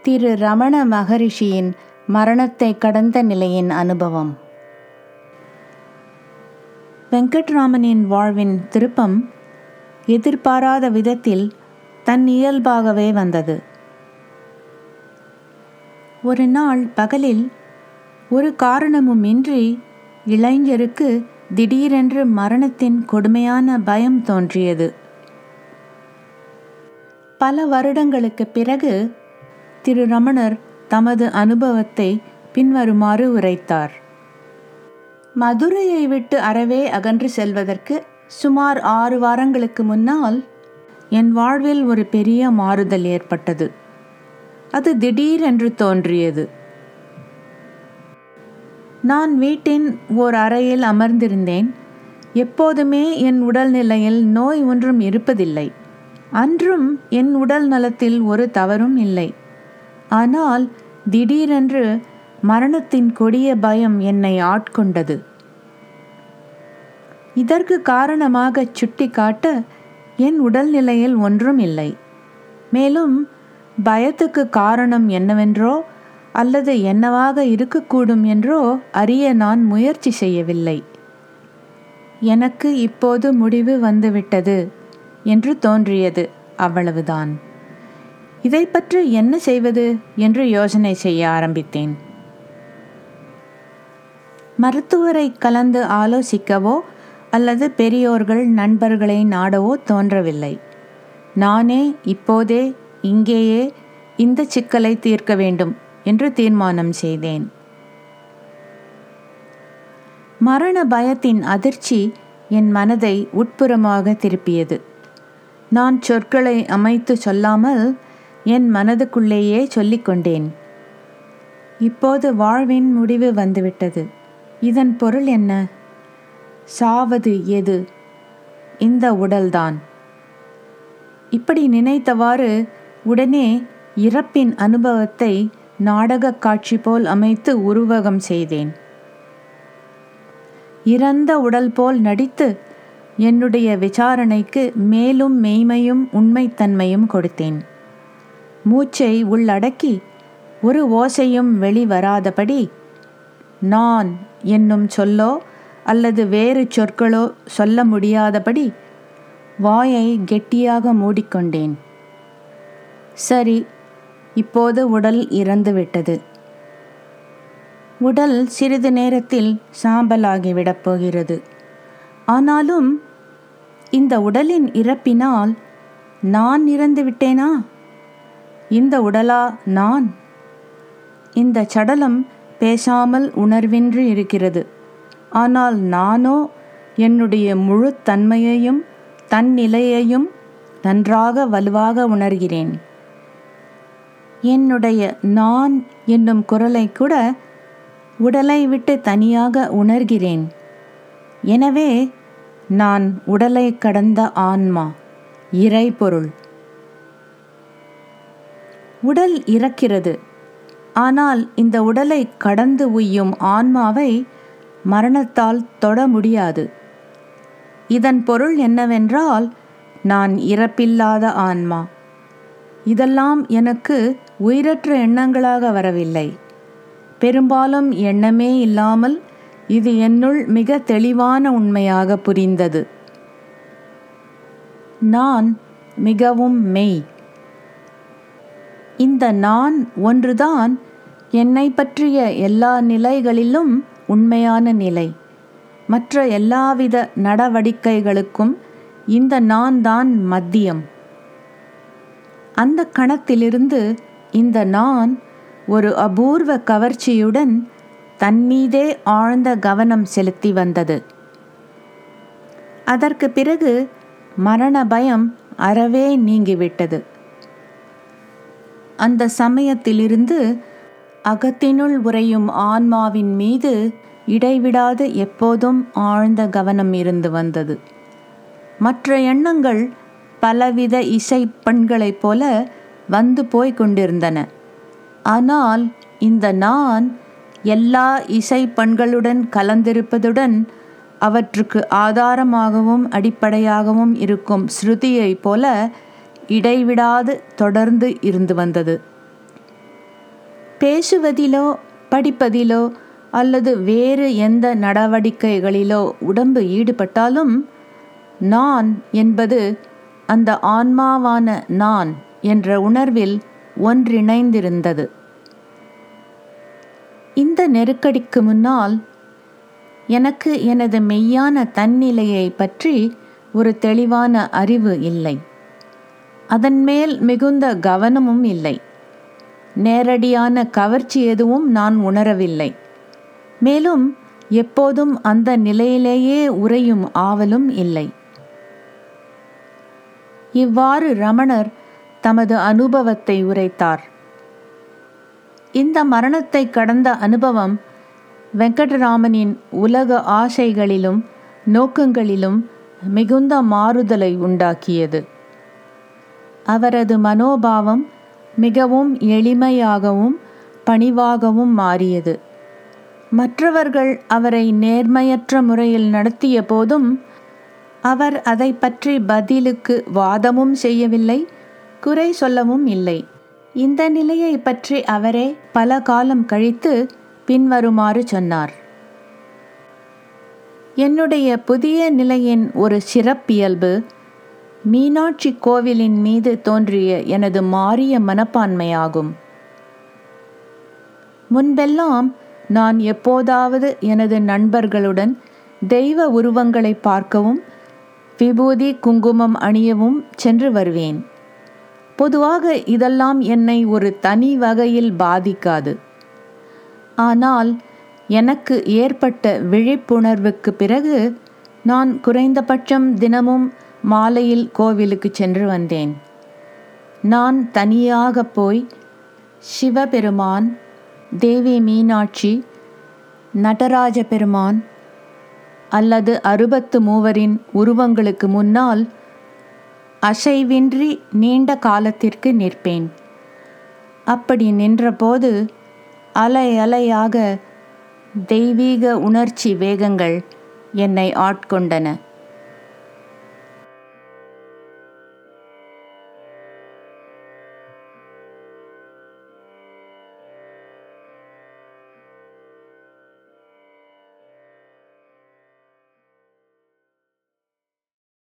திரு ரமண மகரிஷியின் மரணத்தை கடந்த நிலையின் அனுபவம் வெங்கட்ராமனின் வாழ்வின் திருப்பம் எதிர்பாராத விதத்தில் தன் இயல்பாகவே வந்தது ஒரு நாள் பகலில் ஒரு காரணமுமின்றி இளைஞருக்கு திடீரென்று மரணத்தின் கொடுமையான பயம் தோன்றியது பல வருடங்களுக்கு பிறகு திரு ரமணர் தமது அனுபவத்தை பின்வருமாறு உரைத்தார் மதுரையை விட்டு அறவே அகன்று செல்வதற்கு சுமார் ஆறு வாரங்களுக்கு முன்னால் என் வாழ்வில் ஒரு பெரிய மாறுதல் ஏற்பட்டது அது திடீரென்று தோன்றியது நான் வீட்டின் ஓர் அறையில் அமர்ந்திருந்தேன் எப்போதுமே என் உடல்நிலையில் நோய் ஒன்றும் இருப்பதில்லை அன்றும் என் உடல் நலத்தில் ஒரு தவறும் இல்லை ஆனால் திடீரென்று மரணத்தின் கொடிய பயம் என்னை ஆட்கொண்டது இதற்கு காரணமாக சுட்டிக்காட்ட என் உடல்நிலையில் ஒன்றும் இல்லை மேலும் பயத்துக்கு காரணம் என்னவென்றோ அல்லது என்னவாக இருக்கக்கூடும் என்றோ அறிய நான் முயற்சி செய்யவில்லை எனக்கு இப்போது முடிவு வந்துவிட்டது என்று தோன்றியது அவ்வளவுதான் இதை பற்றி என்ன செய்வது என்று யோசனை செய்ய ஆரம்பித்தேன் மருத்துவரை கலந்து ஆலோசிக்கவோ அல்லது பெரியோர்கள் நண்பர்களை நாடவோ தோன்றவில்லை நானே இப்போதே இங்கேயே இந்த சிக்கலை தீர்க்க வேண்டும் என்று தீர்மானம் செய்தேன் மரண பயத்தின் அதிர்ச்சி என் மனதை உட்புறமாக திருப்பியது நான் சொற்களை அமைத்து சொல்லாமல் என் மனதுக்குள்ளேயே சொல்லிக்கொண்டேன் இப்போது வாழ்வின் முடிவு வந்துவிட்டது இதன் பொருள் என்ன சாவது எது இந்த உடல்தான் இப்படி நினைத்தவாறு உடனே இறப்பின் அனுபவத்தை நாடக காட்சி போல் அமைத்து உருவகம் செய்தேன் இறந்த உடல் போல் நடித்து என்னுடைய விசாரணைக்கு மேலும் மெய்மையும் உண்மைத்தன்மையும் கொடுத்தேன் மூச்சை உள்ளடக்கி ஒரு ஓசையும் வெளிவராதபடி நான் என்னும் சொல்லோ அல்லது வேறு சொற்களோ சொல்ல முடியாதபடி வாயை கெட்டியாக மூடிக்கொண்டேன் சரி இப்போது உடல் இறந்துவிட்டது உடல் சிறிது நேரத்தில் சாம்பலாகிவிடப் போகிறது ஆனாலும் இந்த உடலின் இறப்பினால் நான் இறந்து விட்டேனா இந்த உடலா நான் இந்த சடலம் பேசாமல் உணர்வின்றி இருக்கிறது ஆனால் நானோ என்னுடைய முழு தன்மையையும் தன்னிலையையும் நன்றாக வலுவாக உணர்கிறேன் என்னுடைய நான் என்னும் குரலை கூட உடலை விட்டு தனியாக உணர்கிறேன் எனவே நான் உடலை கடந்த ஆன்மா இறைபொருள் உடல் இறக்கிறது ஆனால் இந்த உடலை கடந்து உய்யும் ஆன்மாவை மரணத்தால் தொட முடியாது இதன் பொருள் என்னவென்றால் நான் இறப்பில்லாத ஆன்மா இதெல்லாம் எனக்கு உயிரற்ற எண்ணங்களாக வரவில்லை பெரும்பாலும் எண்ணமே இல்லாமல் இது என்னுள் மிக தெளிவான உண்மையாக புரிந்தது நான் மிகவும் மெய் இந்த நான் ஒன்றுதான் என்னை பற்றிய எல்லா நிலைகளிலும் உண்மையான நிலை மற்ற எல்லாவித நடவடிக்கைகளுக்கும் இந்த நான் தான் மத்தியம் அந்த கணத்திலிருந்து இந்த நான் ஒரு அபூர்வ கவர்ச்சியுடன் தன்மீதே ஆழ்ந்த கவனம் செலுத்தி வந்தது அதற்கு பிறகு மரண பயம் அறவே நீங்கிவிட்டது அந்த சமயத்திலிருந்து அகத்தினுள் உறையும் ஆன்மாவின் மீது இடைவிடாது எப்போதும் ஆழ்ந்த கவனம் இருந்து வந்தது மற்ற எண்ணங்கள் பலவித இசை பெண்களைப் போல வந்து போய் கொண்டிருந்தன ஆனால் இந்த நான் எல்லா இசை பண்களுடன் கலந்திருப்பதுடன் அவற்றுக்கு ஆதாரமாகவும் அடிப்படையாகவும் இருக்கும் ஸ்ருதியைப் போல இடைவிடாது தொடர்ந்து இருந்து வந்தது பேசுவதிலோ படிப்பதிலோ அல்லது வேறு எந்த நடவடிக்கைகளிலோ உடம்பு ஈடுபட்டாலும் நான் என்பது அந்த ஆன்மாவான நான் என்ற உணர்வில் ஒன்றிணைந்திருந்தது இந்த நெருக்கடிக்கு முன்னால் எனக்கு எனது மெய்யான தன்னிலையை பற்றி ஒரு தெளிவான அறிவு இல்லை அதன் மேல் மிகுந்த கவனமும் இல்லை நேரடியான கவர்ச்சி எதுவும் நான் உணரவில்லை மேலும் எப்போதும் அந்த நிலையிலேயே உறையும் ஆவலும் இல்லை இவ்வாறு ரமணர் தமது அனுபவத்தை உரைத்தார் இந்த மரணத்தை கடந்த அனுபவம் வெங்கடராமனின் உலக ஆசைகளிலும் நோக்கங்களிலும் மிகுந்த மாறுதலை உண்டாக்கியது அவரது மனோபாவம் மிகவும் எளிமையாகவும் பணிவாகவும் மாறியது மற்றவர்கள் அவரை நேர்மையற்ற முறையில் நடத்திய போதும் அவர் அதை பற்றி பதிலுக்கு வாதமும் செய்யவில்லை குறை சொல்லவும் இல்லை இந்த நிலையை பற்றி அவரே பல காலம் கழித்து பின்வருமாறு சொன்னார் என்னுடைய புதிய நிலையின் ஒரு சிறப்பியல்பு மீனாட்சி கோவிலின் மீது தோன்றிய எனது மாறிய மனப்பான்மையாகும் முன்பெல்லாம் நான் எப்போதாவது எனது நண்பர்களுடன் தெய்வ உருவங்களை பார்க்கவும் விபூதி குங்குமம் அணியவும் சென்று வருவேன் பொதுவாக இதெல்லாம் என்னை ஒரு தனி வகையில் பாதிக்காது ஆனால் எனக்கு ஏற்பட்ட விழிப்புணர்வுக்கு பிறகு நான் குறைந்தபட்சம் தினமும் மாலையில் கோவிலுக்கு சென்று வந்தேன் நான் தனியாக போய் சிவபெருமான் தேவி மீனாட்சி நடராஜ பெருமான் அல்லது அறுபத்து மூவரின் உருவங்களுக்கு முன்னால் அசைவின்றி நீண்ட காலத்திற்கு நிற்பேன் அப்படி நின்றபோது அலை அலையாக தெய்வீக உணர்ச்சி வேகங்கள் என்னை ஆட்கொண்டன